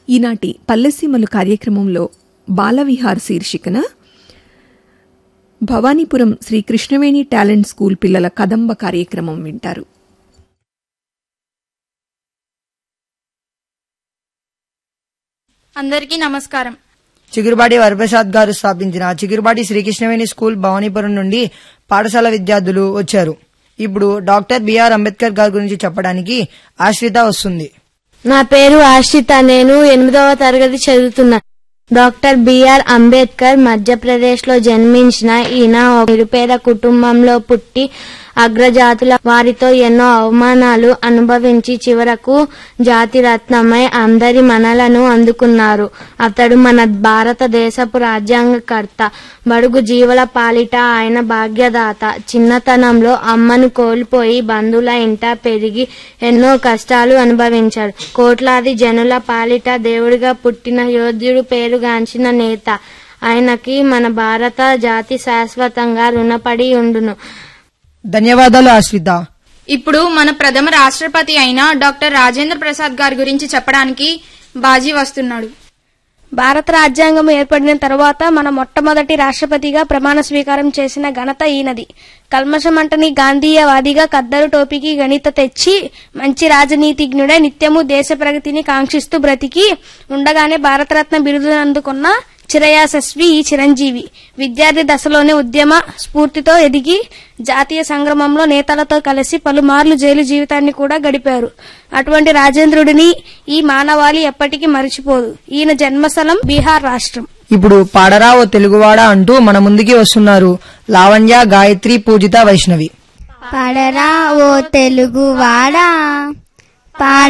ఈనాటి పల్లెసీమలు కార్యక్రమంలో బాలవిహార్ శీర్షికన భవానీపురం శ్రీ కృష్ణవేణి టాలెంట్ స్కూల్ పిల్లల కదంబ కార్యక్రమం వింటారు అందరికీ నమస్కారం చిగురుబాటి వరప్రసాద్ గారు స్థాపించిన చిగురుబాటి శ్రీకృష్ణవేణి స్కూల్ భవానీపురం నుండి పాఠశాల విద్యార్థులు వచ్చారు ఇప్పుడు డాక్టర్ బిఆర్ అంబేద్కర్ గారి గురించి చెప్పడానికి ఆశ్రిత వస్తుంది నా పేరు ఆశ్రిత నేను ఎనిమిదవ తరగతి చదువుతున్నా డాక్టర్ బిఆర్ అంబేద్కర్ మధ్యప్రదేశ్ లో జన్మించిన ఈయన ఒక నిరుపేద కుటుంబంలో పుట్టి అగ్రజాతుల వారితో ఎన్నో అవమానాలు అనుభవించి చివరకు జాతిరత్నమై అందరి మనలను అందుకున్నారు అతడు మన భారతదేశపు రాజ్యాంగకర్త బడుగు జీవుల పాలిట ఆయన భాగ్యదాత చిన్నతనంలో అమ్మను కోల్పోయి బంధువుల ఇంట పెరిగి ఎన్నో కష్టాలు అనుభవించాడు కోట్లాది జనుల పాలిట దేవుడిగా పుట్టిన యోధుడు పేరుగాంచిన నేత ఆయనకి మన భారత జాతి శాశ్వతంగా రుణపడి ఉండును ధన్యవాదాలు ఆశ్రిత ఇప్పుడు మన ప్రథమ రాష్ట్రపతి అయిన డాక్టర్ రాజేంద్ర ప్రసాద్ గారి గురించి చెప్పడానికి బాజీ వస్తున్నాడు భారత రాజ్యాంగం ఏర్పడిన తర్వాత మన మొట్టమొదటి రాష్ట్రపతిగా ప్రమాణ స్వీకారం చేసిన ఘనత ఈయనది కల్మషమంటని గాంధీయవాదిగా కద్దరు టోపీకి గణిత తెచ్చి మంచి రాజనీతిజ్ఞుడై నిత్యము దేశ ప్రగతిని కాంక్షిస్తూ బ్రతికి ఉండగానే భారతరత్న బిరుదును అందుకున్న చిరయాసస్వి ఈ చిరంజీవి విద్యార్థి దశలోనే ఉద్యమ స్ఫూర్తితో ఎదిగి జాతీయ సంగ్రమంలో నేతలతో కలిసి పలుమార్లు జైలు జీవితాన్ని కూడా గడిపారు అటువంటి రాజేంద్రుడిని ఈ మానవాళి ఎప్పటికీ మరిచిపోదు ఈయన జన్మస్థలం బీహార్ రాష్ట్రం ఇప్పుడు పాడరా ఓ తెలుగువాడ అంటూ మన ముందుకి వస్తున్నారు లావణ్య గాయత్రి పూజిత వైష్ణవి పడరా ఓ తెలుగువాడా పాడ